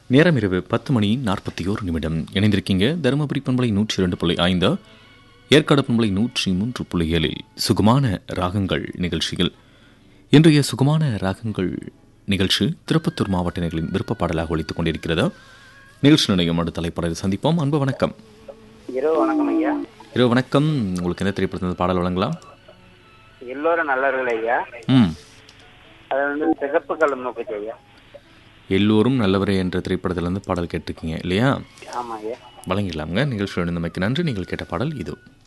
நேரம் இரவு பத்து மணி நாற்பத்தி ஓரு நிமிடம் இணைந்திருக்கீங்க தருமபுரி பண்பலை நூற்றி இரண்டு புள்ளி ஐந்து ஏற்காடு பண்பலை நூற்றி மூன்று புள்ளி ஏழில் சுகமான ராகங்கள் நிகழ்ச்சிகள் இன்றைய சுகமான ராகங்கள் நிகழ்ச்சி திருப்பத்தூர் மாவட்டினர்களின் விருப்ப பாடலாக ஒழித்துக் கொண்டிருக்கிறது நிகழ்ச்சி நிலையம் அடுத்த தலைப்பாடலை சந்திப்போம் அன்பு வணக்கம் இரவு வணக்கம் ஐயா இரவு வணக்கம் உங்களுக்கு எந்த திரைப்படத்தில் பாடல் வழங்கலாம் எல்லோரும் நல்லவர்கள் ஐயா ம் அது வந்து சிகப்பு கலம் நோக்குச்சு ஐயா எல்லோரும் நல்லவரே என்ற திரைப்படத்திலிருந்து பாடல் கேட்டிருக்கீங்க இல்லையா ஆமா ஐயா வழங்கிடலாங்க நிகழ்ச்சியோட நம்பிக்கை நன்றி நீங்கள் கேட்ட பாடல் இது